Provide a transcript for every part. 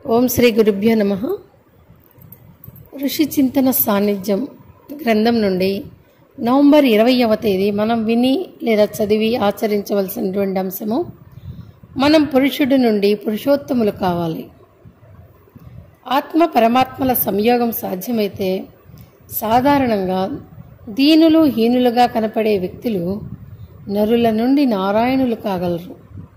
ఓం శ్రీ గురుభ్యో నమ ఋషి చింతన సాన్నిధ్యం గ్రంథం నుండి నవంబర్ ఇరవైవ తేదీ మనం విని లేదా చదివి ఆచరించవలసినటువంటి అంశము మనం పురుషుడి నుండి పురుషోత్తములు కావాలి ఆత్మ పరమాత్మల సంయోగం సాధ్యమైతే సాధారణంగా దీనులు హీనులుగా కనపడే వ్యక్తులు నరుల నుండి నారాయణులు కాగలరు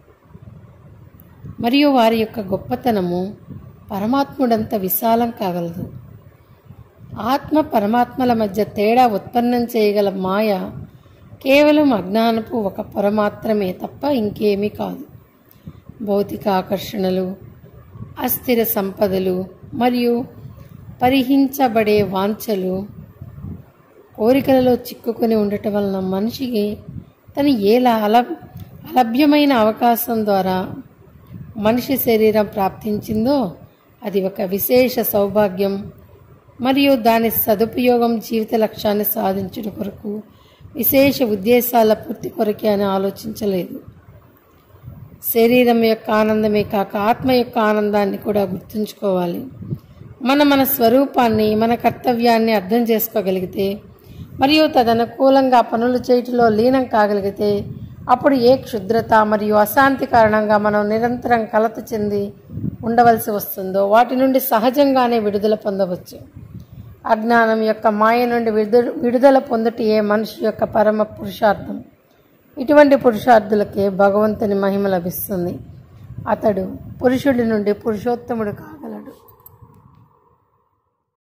మరియు వారి యొక్క గొప్పతనము పరమాత్ముడంత విశాలం కాగలదు ఆత్మ పరమాత్మల మధ్య తేడా ఉత్పన్నం చేయగల మాయ కేవలం అజ్ఞానపు ఒక పొర మాత్రమే తప్ప ఇంకేమీ కాదు భౌతిక ఆకర్షణలు అస్థిర సంపదలు మరియు పరిహించబడే వాంఛలు కోరికలలో చిక్కుకొని ఉండటం వలన మనిషికి తను ఎలా అల అలభ్యమైన అవకాశం ద్వారా మనిషి శరీరం ప్రాప్తించిందో అది ఒక విశేష సౌభాగ్యం మరియు దాని సదుపయోగం జీవిత లక్ష్యాన్ని సాధించుట కొరకు విశేష ఉద్దేశాల పూర్తి కొరకే అని ఆలోచించలేదు శరీరం యొక్క ఆనందమే కాక ఆత్మ యొక్క ఆనందాన్ని కూడా గుర్తుంచుకోవాలి మన మన స్వరూపాన్ని మన కర్తవ్యాన్ని అర్థం చేసుకోగలిగితే మరియు తదనుకూలంగా పనులు చేయటంలో లీనం కాగలిగితే అప్పుడు ఏ క్షుద్రత మరియు అశాంతి కారణంగా మనం నిరంతరం కలత చెంది ఉండవలసి వస్తుందో వాటి నుండి సహజంగానే విడుదల పొందవచ్చు అజ్ఞానం యొక్క మాయ నుండి విడుదల విడుదల పొందుటయే మనిషి యొక్క పరమ పురుషార్థం ఇటువంటి పురుషార్థులకే భగవంతుని మహిమ లభిస్తుంది అతడు పురుషుడి నుండి పురుషోత్తముడు కాగలడు